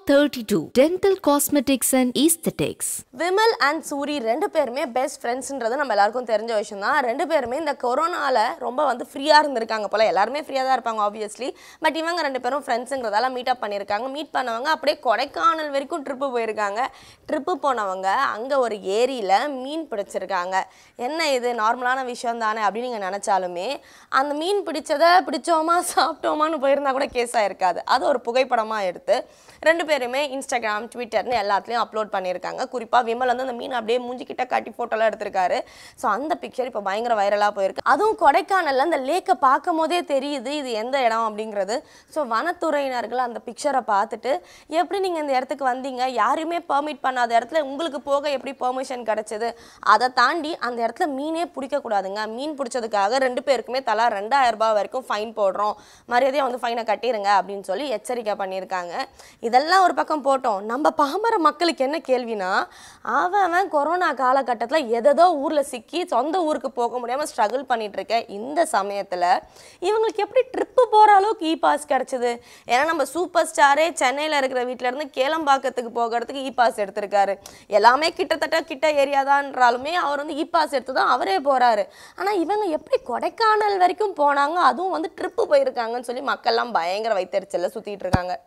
32 Dental Cosmetics and Aesthetics. Vimal and Soori ரெண்டு பேருமே best ஃப்ரெண்ட்ஸ்ன்றது நம்ம எல்லாருக்கும் தெரிஞ்ச விஷயம் தான் ரெண்டு பேருமே இந்த கொரோனால ரொம்ப வந்து ஃப்ரீயாக இருந்திருக்காங்க போல எல்லாருமே ஃப்ரீயாக தான் இருப்பாங்க ஆப்வியஸ்லி பட் இவங்க ரெண்டு பேரும் ஃப்ரெண்ட்ஸுங்கிறதால மீட் அப் பண்ணியிருக்காங்க மீட் பண்ணவங்க அப்படியே கொடைக்கானல் வரைக்கும் ட்ரிப்பு போயிருக்காங்க ட்ரிப்பு போனவங்க அங்கே ஒரு ஏரியில் மீன் பிடிச்சிருக்காங்க என்ன இது நார்மலான விஷயம் தானே அப்படின்னு நீங்கள் நினச்சாலுமே அந்த மீன் பிடிச்சதை பிடிச்சோமா சாப்பிட்டோமான்னு போயிருந்தா கூட கேஸ் ஆயிருக்காது அது ஒரு புகைப்படமாக எடுத்து ரெண்டு பேருமே இன்ஸ்டாகிராம் ட்விட்டர்னு எல்லாத்துலேயும் அப்லோட் பண்ணியிருக்காங்க குறிப்பாக விமல் வந்து அந்த மீன் அப்படியே மூஞ்சிக்கிட்ட காட்டி ஃபோட்டோலாம் எடுத்திருக்காரு ஸோ அந்த பிக்சர் இப்போ பயங்கர வைரலாக போயிருக்கு அதுவும் கொடைக்கானலில் அந்த லேக்கை பார்க்கும் போதே தெரியுது இது எந்த இடம் அப்படிங்கிறது ஸோ வனத்துறையினர்கள் அந்த பிக்சரை பார்த்துட்டு எப்படி நீங்கள் இந்த இடத்துக்கு வந்தீங்க யாருமே பெர்மிட் பண்ணாத இடத்துல உங்களுக்கு போக எப்படி பெர்மிஷன் கிடச்சிது அதை தாண்டி அந்த இடத்துல மீனே பிடிக்கக்கூடாதுங்க மீன் பிடிச்சதுக்காக ரெண்டு பேருக்குமே தலா ரெண்டாயிரம் ரூபாய் வரைக்கும் ஃபைன் போடுறோம் மரியாதையாக வந்து ஃபைனை கட்டிடுங்க அப்படின்னு சொல்லி எச்சரிக்கை பண்ணியிருக்காங்க இதெல்லாம் ஒரு பக்கம் போட்டோம் நம்ம பாமர மக்களுக்கு என்ன கேள்வினா அவன் அவன் கொரோனா காலகட்டத்தில் எதோ ஊரில் சிக்கி சொந்த ஊருக்கு போக முடியாமல் ஸ்ட்ரகிள் பண்ணிட்டு இருக்க இந்த சமயத்தில் இவங்களுக்கு எப்படி ட்ரிப்பு போகிற அளவுக்கு இ பாஸ் கிடச்சிது ஏன்னா நம்ம சூப்பர் ஸ்டாரே சென்னையில் இருக்கிற வீட்ல இருந்து கேளம்பாக்கத்துக்கு போகிறதுக்கு இ பாஸ் எடுத்திருக்காரு எல்லாமே கிட்டத்தட்ட கிட்ட ஏரியா தான்றாலுமே அவர் வந்து இ பாஸ் எடுத்து தான் அவரே போகிறாரு ஆனால் இவங்க எப்படி கொடைக்கானல் வரைக்கும் போனாங்க அதுவும் வந்து ட்ரிப்பு போயிருக்காங்கன்னு சொல்லி மக்கள்லாம் பயங்கர வைத்தறிச்சலில் சுற்றிட்டு இருக்காங்க